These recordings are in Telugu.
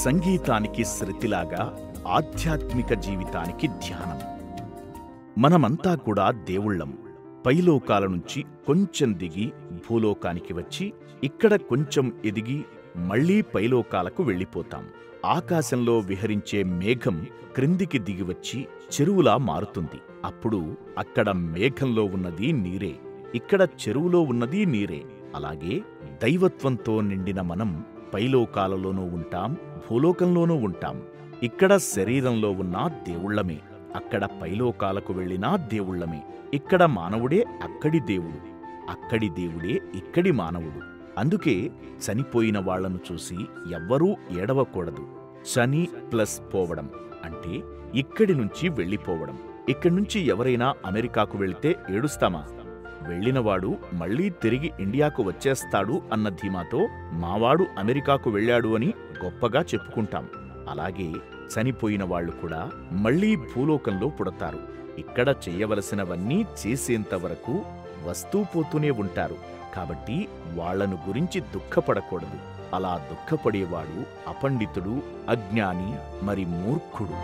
సంగీతానికి శృతిలాగా ఆధ్యాత్మిక జీవితానికి ధ్యానం మనమంతా కూడా దేవుళ్ళం పైలోకాల నుంచి కొంచెం దిగి భూలోకానికి వచ్చి ఇక్కడ కొంచెం ఎదిగి మళ్లీ పైలోకాలకు వెళ్ళిపోతాం ఆకాశంలో విహరించే మేఘం క్రిందికి దిగివచ్చి చెరువులా మారుతుంది అప్పుడు అక్కడ మేఘంలో ఉన్నది నీరే ఇక్కడ చెరువులో ఉన్నది నీరే అలాగే దైవత్వంతో నిండిన మనం పైలోకాలలోనూ ఉంటాం భూలోకంలోనూ ఉంటాం ఇక్కడ శరీరంలో ఉన్న దేవుళ్ళమే అక్కడ పైలోకాలకు వెళ్ళినా దేవుళ్ళమే ఇక్కడ మానవుడే అక్కడి దేవుడు అక్కడి దేవుడే ఇక్కడి మానవుడు అందుకే చనిపోయిన వాళ్లను చూసి ఎవ్వరూ ఏడవకూడదు చని ప్లస్ పోవడం అంటే ఇక్కడి నుంచి వెళ్ళిపోవడం ఇక్కడి నుంచి ఎవరైనా అమెరికాకు వెళితే ఏడుస్తామా వెళ్ళినవాడు మళ్ళీ తిరిగి ఇండియాకు వచ్చేస్తాడు అన్న ధీమాతో మావాడు అమెరికాకు వెళ్ళాడు అని గొప్పగా చెప్పుకుంటాం అలాగే చనిపోయిన వాళ్ళు కూడా మళ్ళీ భూలోకంలో పుడతారు ఇక్కడ చెయ్యవలసినవన్నీ చేసేంత వరకు వస్తూ పోతూనే ఉంటారు కాబట్టి వాళ్లను గురించి దుఃఖపడకూడదు అలా దుఃఖపడేవాడు అపండితుడు అజ్ఞాని మరి మూర్ఖుడు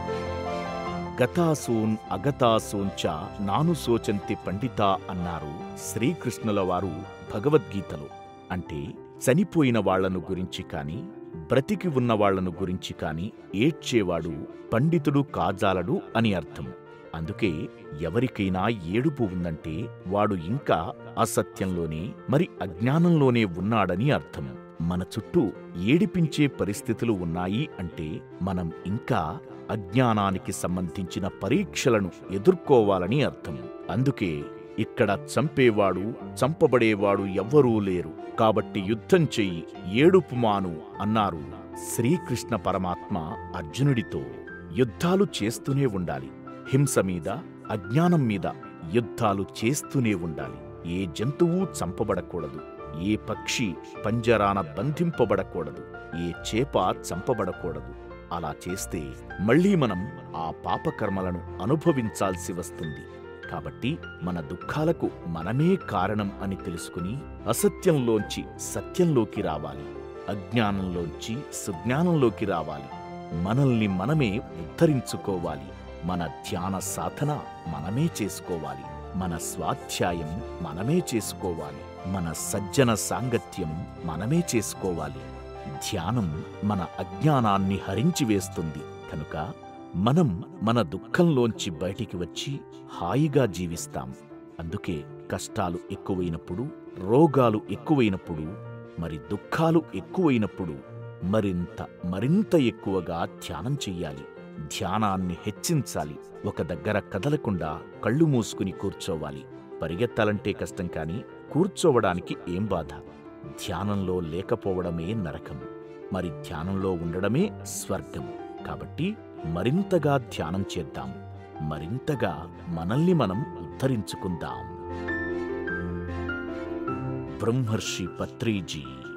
గతాసూన్ అగతాసూన్ చ నాను శోచంతి పండిత అన్నారు శ్రీకృష్ణుల వారు భగవద్గీతలో అంటే చనిపోయిన వాళ్లను గురించి కాని బ్రతికి ఉన్న వాళ్లను గురించి కాని ఏడ్చేవాడు పండితుడు కాజాలడు అని అర్థం అందుకే ఎవరికైనా ఏడుపు ఉందంటే వాడు ఇంకా అసత్యంలోనే మరి అజ్ఞానంలోనే ఉన్నాడని అర్థం మన చుట్టూ ఏడిపించే పరిస్థితులు ఉన్నాయి అంటే మనం ఇంకా అజ్ఞానానికి సంబంధించిన పరీక్షలను ఎదుర్కోవాలని అర్థం అందుకే ఇక్కడ చంపేవాడు చంపబడేవాడు ఎవ్వరూ లేరు కాబట్టి యుద్ధం చెయ్యి ఏడుపు మాను అన్నారు శ్రీకృష్ణ పరమాత్మ అర్జునుడితో యుద్ధాలు చేస్తూనే ఉండాలి హింస మీద అజ్ఞానం మీద యుద్ధాలు చేస్తూనే ఉండాలి ఏ జంతువు చంపబడకూడదు ఏ పక్షి పంజరాన బంధింపబడకూడదు ఏ చేప చంపబడకూడదు అలా చేస్తే మళ్ళీ మనం ఆ పాపకర్మలను అనుభవించాల్సి వస్తుంది కాబట్టి మన దుఃఖాలకు మనమే కారణం అని తెలుసుకుని అసత్యంలోంచి సత్యంలోకి రావాలి అజ్ఞానంలోంచి సుజ్ఞానంలోకి రావాలి మనల్ని మనమే ఉద్ధరించుకోవాలి మన ధ్యాన సాధన మనమే చేసుకోవాలి మన స్వాధ్యాయం మనమే చేసుకోవాలి మన సజ్జన సాంగత్యం మనమే చేసుకోవాలి ధ్యానం మన అజ్ఞానాన్ని హరించి వేస్తుంది కనుక మనం మన దుఃఖంలోంచి బయటికి వచ్చి హాయిగా జీవిస్తాం అందుకే కష్టాలు ఎక్కువైనప్పుడు రోగాలు ఎక్కువైనప్పుడు మరి దుఃఖాలు ఎక్కువైనప్పుడు మరింత మరింత ఎక్కువగా ధ్యానం చెయ్యాలి ధ్యానాన్ని హెచ్చించాలి ఒక దగ్గర కదలకుండా కళ్ళు మూసుకుని కూర్చోవాలి పరిగెత్తాలంటే కష్టం కాని కూర్చోవడానికి ఏం బాధ ధ్యానంలో లేకపోవడమే నరకం మరి ధ్యానంలో ఉండడమే స్వర్గం కాబట్టి మరింతగా ధ్యానం చేద్దాం మరింతగా మనల్ని మనం ఉద్ధరించుకుందాం బ్రహ్మర్షి పత్రీజీ